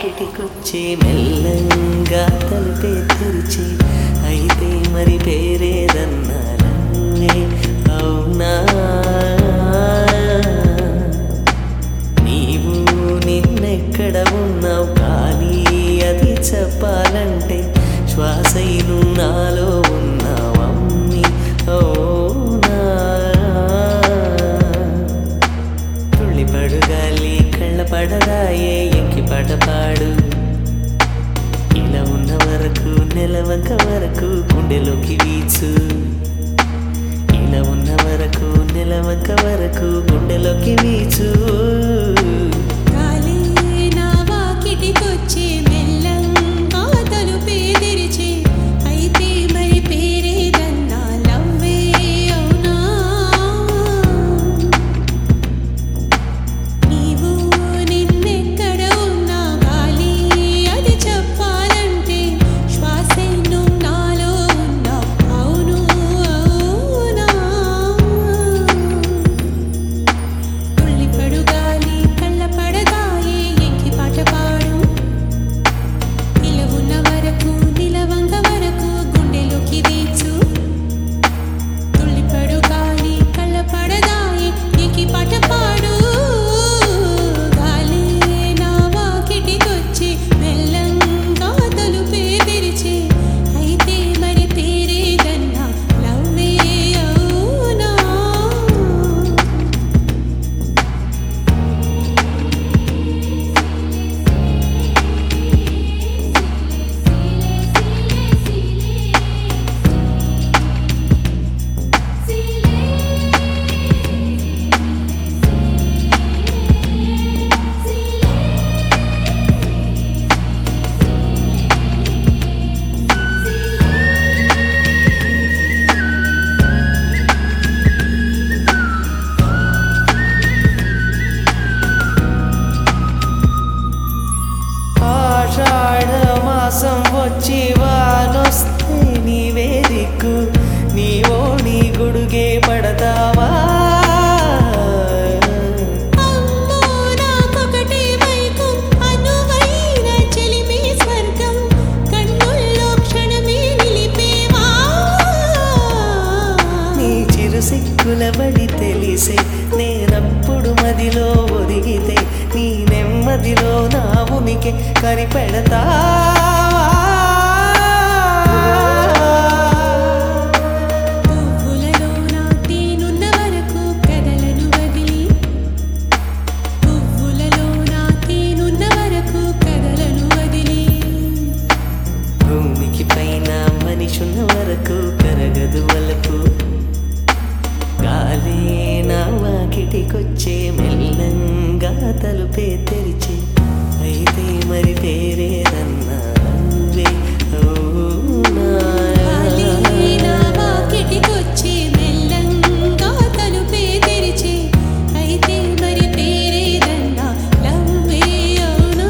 వాకిటికొచ్చే మెల్లంగా తలుపే తెరిచి అయితే మరి పేరేదన్నాలే అవునా నీవు నిన్నెక్కడ ఉన్నావు కానీ అది చెప్పాలంటే శ్వాసైను నాలో ఉన్నావమ్మి అవునా తుళ్ళిపడు గాలి కళ్ళ పడదాయే ఎంకి పాట పాడు ఇలా ఉన్న వరకు నెలవంక వరకు గుండెలోకి వీచు ఇలా ఉన్న వరకు నెలవంక వరకు గుండెలోకి వీచు గాలి నా వాకిటికొచ్చే మెల్లంగా తలుపే తెరిచి అయితే మరి పేరేదన్నా లవ్వే అవునా నీవు నిన్నెక్కడ ఉన్నా గాలి అది చెప్పాలంటే శ్వాసెన్ను నాలో ఉన్నా అవును అవునా తుళ్ళిపడు గాలి కళ్ళ పడదాయే ఎంకి పాట పాడు నిలవున్న వరకు నిలవంగ వరకు గుండెలోకి వీచు తుళ్ళిపడు గాలి కళ్ళ పడదాయే ఎంకి పాట పాడు గాలి నా వాకిటికొచ్చి మెల్లంగా తలుపే తెరిచి అయితే మరి పేరేదన్నా లవ్వే అవునా ఆషాఢ మాసం వచ్చి వానొస్తే నీవే దిక్కు నీవో నీ గుడుగే పడతావా అమ్మో నాకొకటే మైకం అనువైన చెలిమే స్వర్గం కన్నుల్లో క్షణమే నిలిపేవా నీ చిరు సిక్కుల బడి తెలిసే నేనప్పుడు మదిలో ఒదిగితే నీ నెమ్మదిలో నా ఉనికి కనిపెడతా పువ్వులలో నా తేనున్న వరకు కదలను వదిలి పువ్వులలో నా తేనున్న వరకు కదలను వదిలి భూమికి పైన మనిషున్న వరకు కరగదు వలకు గాలే నా వాకిటికొచ్చే మెల్లంగా తలుపే తెరిచి అయితే మరి పేరేదన్నా నువ్వే అవునా? గాలి నా వాకిటికొచ్చి మెల్లంగా తలుపే తెరిచి అయితే మరి పేరేదన్నా లవ్వే అవునా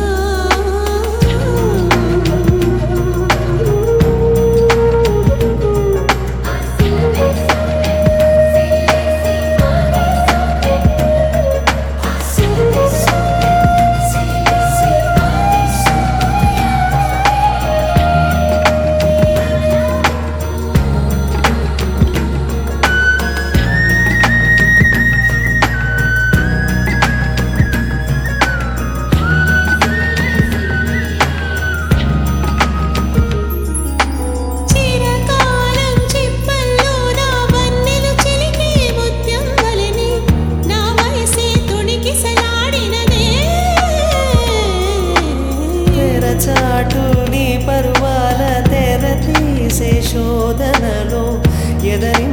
చిరకాలం చిప్పల్లో నా వన్నెలు చిలికే ముత్యం వలెనే నా వయసే తుణికి సలాడినదే తెరచాటు నీ పరువాల తెర తీసే శోధనలో ఎదరి